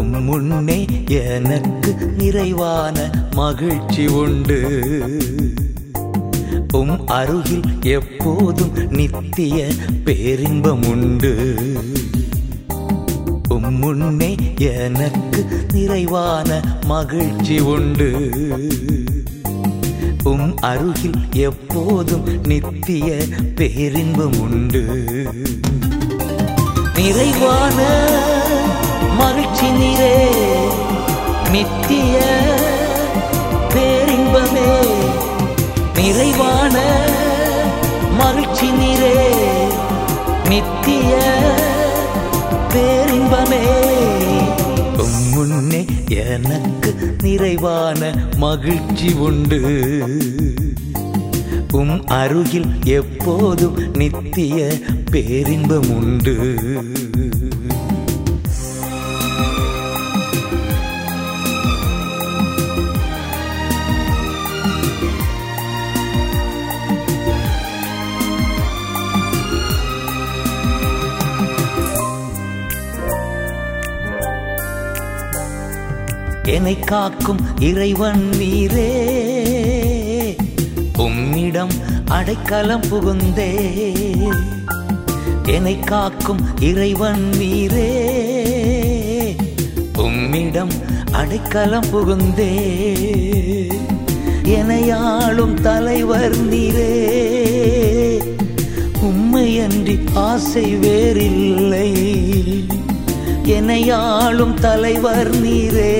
உம் முன்னே எனக்கு நிறைவான மகிழ்ச்சி உண்டு உம் அருகில் எப்போதும் நித்திய பேரின்பம் உண்டு உம் முன்னே எனக்கு நிறைவான மகிழ்ச்சி உண்டு உம் அருகில் எப்போதும் நித்திய பேரின்பம் உண்டு நிறைவான மகிழ்ச்சி நீரே நித்திய பேரின்பமே நிறைவான மகிழ்ச்சி நீரே நித்திய பேரின்பமே உம் முன்னே எனக்கு நிறைவான மகிழ்ச்சி உண்டு உம் அருகில் எப்போதும் நித்திய பேரின்பம் உண்டு என்னை காக்கும் இறைவன் நீரே உம்மிடம் அடைக்கலம் புகுந்தே என்னை காக்கும் இறைவன் நீரே உம்மிடம் அடைக்கலம் புகுந்தே எனையாளும் தலைவர் நீரே உம்மையன்றி ஆசை வேறில்லை எனையாளும் தலைவர் நீரே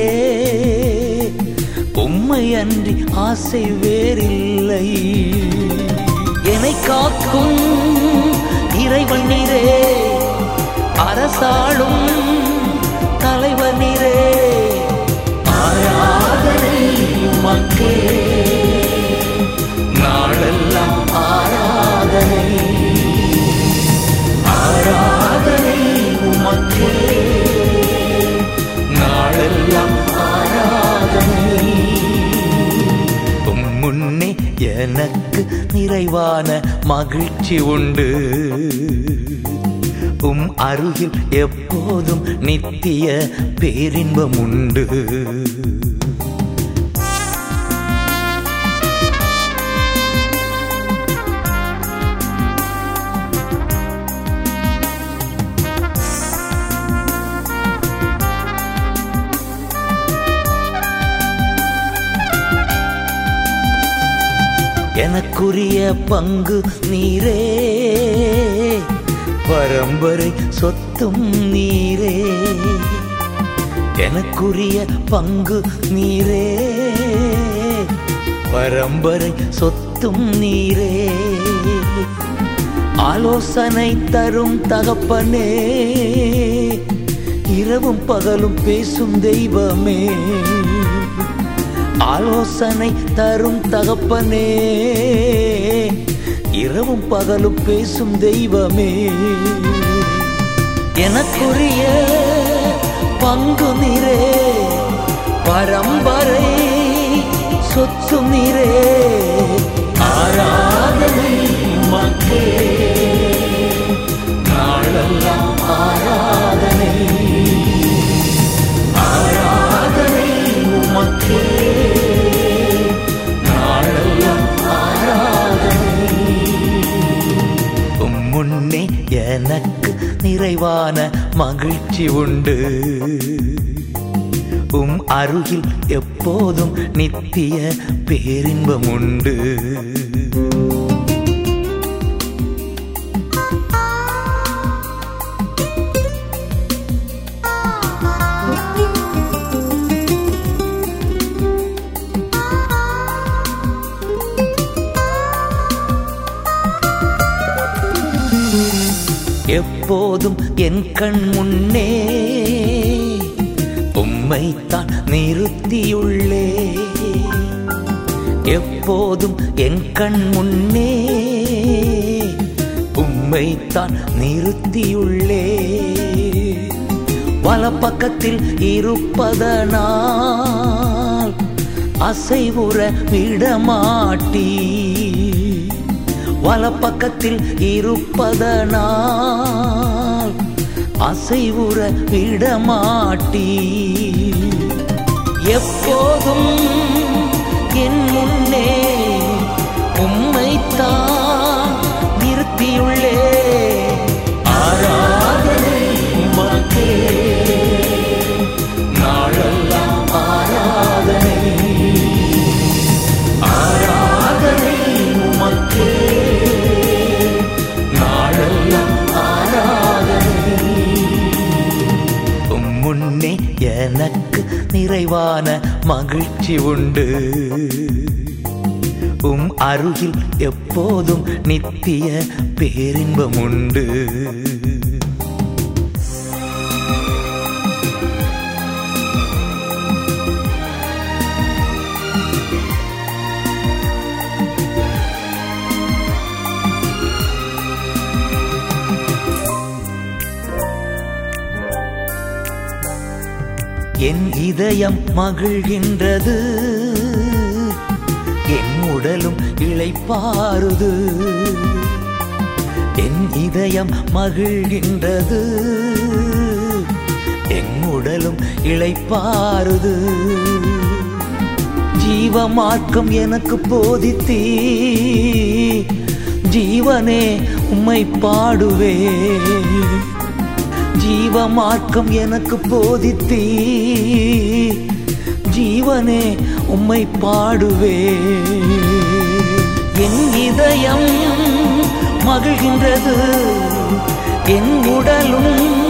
உம்மையன்றி ஆசை வேறில்லை என்னை காக்கும் இறைவன் நீரே அரசாளும் தலைவர் நீரே ஆராதனை மக்கே நாளெல்லாம் ஆராதனை ஆராதனை உமக்கே நாளெல்லாம் ஆராதனை உம் முன்னே எனக்கு நிறைவான மகிழ்ச்சி உண்டு உம் அருகில் எப்போதும் நித்திய பேரின்பம் உண்டு எனக்குரிய பங்கு நீரே பரம்பரை சொத்தும் நீரே எனக்குரிய பங்கு நீரே பரம்பரை சொத்தும் நீரே ஆலோசனை தரும் தகப்பனே இரவும் பகலும் பேசும் தெய்வமே ஆலோசனை தரும் தகப்பனே இரவும் பகலும் பேசும் தெய்வமே எனக்குரிய பங்கு நீரே பரம்பரை சொத்து நீரே ஆராதனை மக்கே நாளெல்லாம் ஆராதனை ஆராதனை உமக்கே நாளெல்லாம் ஆராதனை உம் முன்னே எனக்கு நிறைவான மகிழ்ச்சி உண்டு உம் அருகில் எப்போதும் நித்திய பேரின்பம் உண்டு எப்போதும் என் கண் முன்னே உம்மைத்தான் நிறுத்தியுள்ளே எப்போதும் என் கண் முன்னே உம்மைத்தான் நிறுத்தியுள்ளே வலப்பக்கத்தில் இருப்பதனால் அசைவுற விடமாட்டீ வலப்பக்கத்தில் இருப்பதனால் அசைவுற விடமாட்டி எப்போதும் என் முன்னே உம்மைத்தான் நிறுத்தியுள்ளே ஆராதனை உமக்கே நாளெல்லாம் ஆராதனை ஆராதனை உமக்கே நாளெல்லாம் ஆராதனை உம் முன்னே எனக்கு நிறைவான மகிழ்ச்சி உண்டு உம் அருகில் எப்போதும் நித்திய பேரின்பம் உண்டு என் இதயம் மகிழ்கின்றது என் உடலும் இளைப்பாறுது என் இதயம் மகிழ்கின்றது என் உடலும் இளைப்பாறுது ஜீவ மார்க்கம் எனக்கு போதித்தீ ஜீவனே உம்மை பாடுவே ஜீவ மார்க்கம் எனக்கு போதித்தீ ஜீவனே உம்மை பாடுவே என் இதயம் மகிழ்கின்றது என் உடலும்